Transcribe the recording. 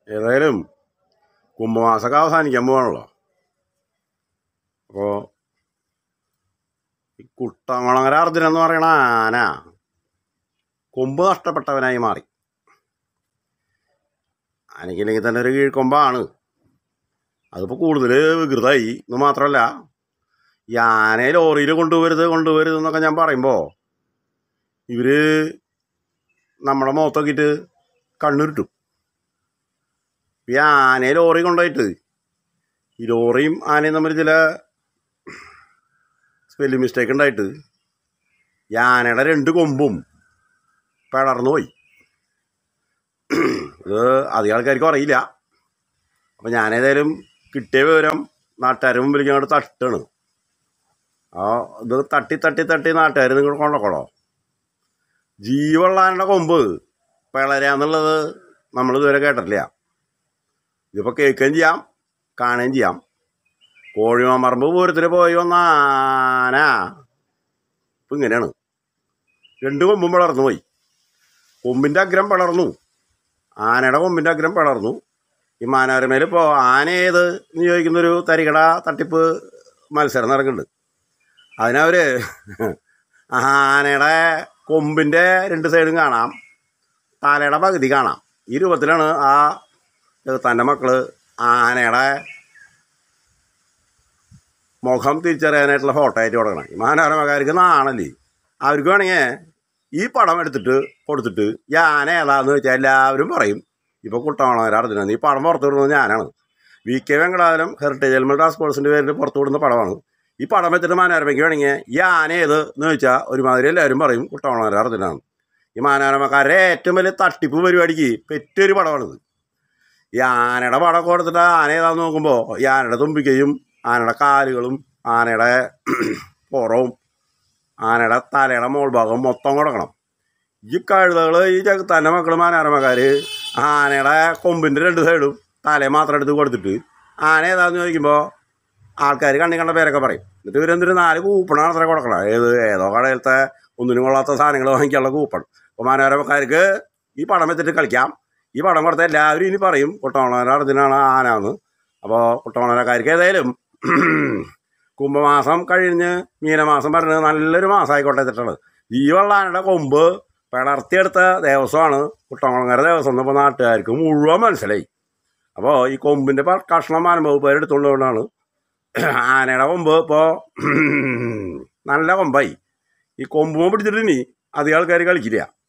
ഏതായാലും കുംഭമാസമൊക്കെ അവസാനിക്കാൻ പോവാണല്ലോ അപ്പോൾ ഈ കുട്ടമളങ്ങര അർജുനൻ എന്ന് പറയണ ആന കൊമ്പ് നഷ്ടപ്പെട്ടവനായി മാറി ആനയ്ക്കില്ലെങ്കിൽ തന്നെ ഒരു കീഴ്ക്കൊമ്പാണ് അതിപ്പോൾ കൂടുതൽ വികൃതമായി എന്ന് മാത്രമല്ല ഈ ആനയെ ലോറിയിൽ കൊണ്ടുവരുത് കൊണ്ടുവരുത് എന്നൊക്കെ ഞാൻ പറയുമ്പോൾ ഇവർ നമ്മുടെ മുഖത്തൊക്കെയിട്ട് കണ്ണുരുട്ടും ഈ ആനയെ ലോറി കൊണ്ടുപോയിട്ട് ഈ ലോറിയും ആനയും തമ്മിൽ ചില സ്പെല്ലിംഗ് മിസ്റ്റേക്ക് ഉണ്ടായിട്ട് ഈ ആനയുടെ രണ്ട് കൊമ്പും പിളർന്നു പോയി ഇത് അധികം ആൾക്കാർക്കും അറിയില്ല അപ്പം ഞാനേതായാലും കിട്ടിയ വിവരം നാട്ടുകാരുടെ മുമ്പിലേക്ക് അങ്ങോട്ട് തട്ടാണ് ആ ഇത് തട്ടി തട്ടി തട്ടി നാട്ടുകാർ നിങ്ങൾ കൊണ്ടോളോ ജീവുള്ള ആനയുടെ കൊമ്പ് പിളരാന്നുള്ളത് നമ്മൾ ഇതുവരെ കേട്ടിട്ടില്ല ഇതിപ്പോൾ കേൾക്കുകയും ചെയ്യാം കാണുകയും ചെയ്യാം കോഴിമാമ്പറമ്പ് പൂരത്തിന് പോയി വന്ന ആന ഇപ്പം ഇങ്ങനെയാണ് രണ്ട് കൊമ്പും പിളർന്നു പോയി കൊമ്പിൻ്റെ അഗ്രം പിളർന്നു ആനയുടെ കൊമ്പിൻ്റെ അഗ്രം പിളർന്നു ഈ മാനവരമേൽ ഇപ്പോൾ ആന ഏത് എന്ന് ചോദിക്കുന്നൊരു തരികട തട്ടിപ്പ് മത്സരം നടക്കുന്നുണ്ട് അതിനവർ ആനയുടെ കൊമ്പിൻ്റെ രണ്ട് സൈഡും കാണാം തലയുടെ പകുതി കാണാം ഈ രൂപത്തിലാണ് ആ തൻ്റെ മക്കള് ആനയുടെ മുഖം തിരിച്ചറിയാനായിട്ടുള്ള ഫോട്ടോ ആയിട്ട് കൊടുക്കണം ഈ മാനവരമക്കാർക്ക് നാണല്ലേ അവർക്ക് വേണമെങ്കിൽ ഈ പടം എടുത്തിട്ട് കൊടുത്തിട്ട് ഈ ആന ഏതാന്ന് വെച്ചാൽ എല്ലാവരും പറയും ഇപ്പോൾ കുട്ടമണവരെ അർജുനൻ ഈ പടം പുറത്തു വിടുന്നത് ഞാനാണ് V K Venkatachalam heritage element task ഫോഴ്സിൻ്റെ പേരിൽ പുറത്തു വിടുന്ന പടമാണ് ഈ പടം വെച്ചിട്ട് മാനവരമയ്ക്ക് വേണമെങ്കിൽ ഈ ആന ഏത് എന്ന് ചോദിച്ചാൽ ഒരുമാതിരി എല്ലാവരും പറയും കുട്ടമണവരെ അർജുനാണ് ഈ മാനവരമക്കാരുടെ ഏറ്റവും വലിയ തട്ടിപ്പ് പരിപാടിക്ക് പെറ്റൊരു പടമാണിത് ഈ ആനയുടെ പടമൊക്കെ കൊടുത്തിട്ട് ആന ഏതാന്ന് നോക്കുമ്പോൾ ഈ ആനയുടെ തുമ്പിക്കയും ആനയുടെ കാലുകളും ആനയുടെ പുറവും ആനയുടെ തലയുടെ മോൾ ഭാഗം മൊത്തം കൊടുക്കണം ഈ കഴുതകൾ ഈ ചെകുത്താൻ്റെ മക്കൾ മാനാരമക്കാർ ആനയുടെ കൊമ്പിൻ്റെ രണ്ട് സൈഡും തലയെ മാത്രം എടുത്ത് കൊടുത്തിട്ട് ആന ഏതാന്ന് ചോദിക്കുമ്പോൾ ആൾക്കാർ കണ്ണി കണ്ട പേരൊക്കെ പറയും എന്നിട്ട് ഇവരെന്തൊരു നാല് കൂപ്പണാണ് അത്ര കൊടുക്കണം ഏത് ഏതോ കടയിലത്തെ ഒന്നിനും കൊള്ളാത്ത സാധനങ്ങൾ വാങ്ങിക്കാനുള്ള കൂപ്പൺ അപ്പോൾ മാനവരമക്കാർക്ക് ഈ പടം വെച്ചിട്ട് കളിക്കാം ഈ പടം കൊടുത്ത എല്ലാവരും ഇനി പറയും കുട്ടമണവര അർജുനാണ് ആന എന്ന് അപ്പോൾ കുട്ടമണവരക്കാർക്ക് ഏതായാലും കുംഭമാസം കഴിഞ്ഞ് മീനമാസം പറഞ്ഞത് നല്ലൊരു മാസമായിക്കോട്ടെ വെച്ചിട്ടുള്ളത് ഈ വെള്ളാനയുടെ കൊമ്പ് പിളർത്തിയെടുത്ത ദേവസ്വമാണ് കുട്ടമളങ്ങര ദേവസ്വം ഇപ്പോൾ നാട്ടുകാർക്ക് മുഴുവൻ മനസ്സിലായി അപ്പോൾ ഈ കൊമ്പിൻ്റെ പ- കഷ്ണം അനുഭവപ്പേർ എടുത്തുകൊണ്ടുകൊണ്ടാണ് ആനയുടെ കൊമ്പ് ഇപ്പോൾ നല്ല കൊമ്പായി ഈ കൊമ്പുമോ പിടിച്ചിട്ട് ഇനി അധികം ആൾക്കാർ കളിക്കില്ല